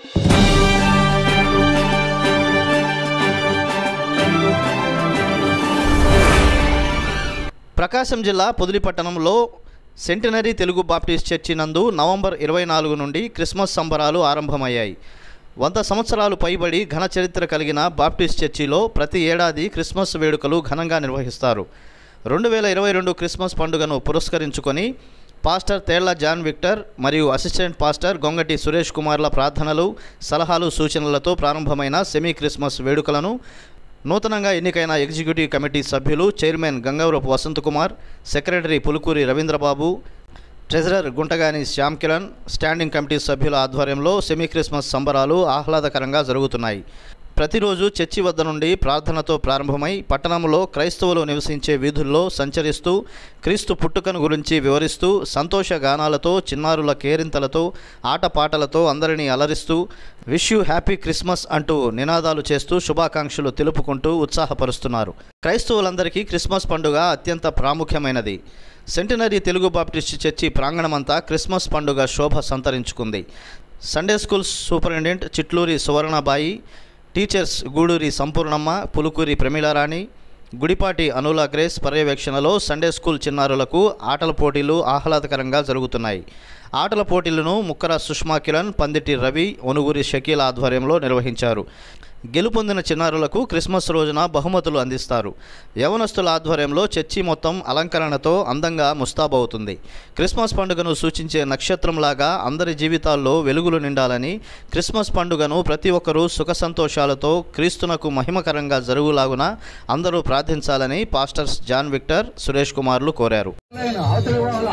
ప్రకాశం జిల్లా పొదిలి పట్టణంలో centenary Telugu Baptist church నందు నవంబర్ ఇరవై నాలుగు నుండి క్రిస్మస్ సంబరాలు ఆరంభమయ్యాయి వంద సంవత్సరాలు పైబడి ఘన చరిత్ర కలిగిన బాప్టిస్ట్ చర్చిలో ప్రతి ఏడాది క్రిస్మస్ వేడుకలు ఘనంగా నిర్వహిస్తారు రెండు వేల ఇరవై రెండు క్రిస్మస్ పండుగను పురస్కరించుకొని పాస్టర్ తేళ్ల జాన్ విక్టర్ మరియు అసిస్టెంట్ పాస్టర్ గొంగటి సురేష్ కుమార్ల ప్రార్థనలు సలహాలు సూచనలతో ప్రారంభమైన సెమీ క్రిస్మస్ వేడుకలను నూతనంగా ఎన్నికైన ఎగ్జిక్యూటివ్ కమిటీ సభ్యులు chairman Gangavarapu Vasant Kumar secretary Pulukuri Ravindrababu treasurer Guntagani Shyam Kiran standing committee సభ్యుల ఆధ్వర్యంలో సెమీ క్రిస్మస్ సంబరాలు ఆహ్లాదకరంగా జరుగుతున్నాయి ప్రతిరోజు చర్చి వద్ద నుండి ప్రార్థనతో ప్రారంభమై పట్టణంలో క్రైస్తవులు నివసించే వీధుల్లో సంచరిస్తూ క్రీస్తు పుట్టుకను గురించి వివరిస్తూ సంతోష గానాలతో చిన్నారుల కేరింతలతో ఆటపాటలతో అందరినీ అలరిస్తూ విష్ యూ హ్యాపీ క్రిస్మస్ అంటూ నినాదాలు చేస్తూ శుభాకాంక్షలు తెలుపుకుంటూ ఉత్సాహపరుస్తున్నారు క్రైస్తవులందరికీ క్రిస్మస్ పండుగ అత్యంత ప్రాముఖ్యమైనది సెంటినరీ తెలుగు బాప్టిస్ట్ చర్చి ప్రాంగణమంతా క్రిస్మస్ పండుగ శోభ సంతరించుకుంది Sunday school superintendent Chitluri Suvarnabai teachers Guduri Sampoornamma Pulukuri Pramilarani Gudipati Anula Grace పర్యవేక్షణలో సండే స్కూల్ చిన్నారులకు ఆటల పోటీలు ఆహ్లాదకరంగా జరుగుతున్నాయి ఆటల పోటీలను ముక్కర సుష్మా కిరణ్ పందిటి రవి ఒనుగురి షకీల్ ఆధ్వర్యంలో నిర్వహించారు గెలుపొందిన చిన్నారులకు క్రిస్మస్ రోజున బహుమతులు అందిస్తారు యవనస్తుల ఆధ్వర్యంలో చర్చి మొత్తం అలంకరణతో అందంగా ముస్తాబవుతుంది క్రిస్మస్ పండుగను సూచించే నక్షత్రంలాగా అందరి జీవితాల్లో వెలుగులు నిండాలని క్రిస్మస్ పండుగను ప్రతి ఒక్కరూ సుఖ సంతోషాలతో క్రీస్తునకు మహిమకరంగా జరుగులాగున అందరూ ప్రార్థించాలని పాస్టర్స్ జాన్ విక్టర్ సురేష్ కుమార్లు కోరారు నేను అవతల పోవాలా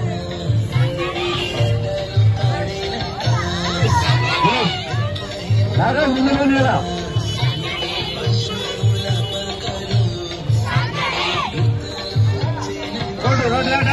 రాగా ముందు పోనీరా. Road road road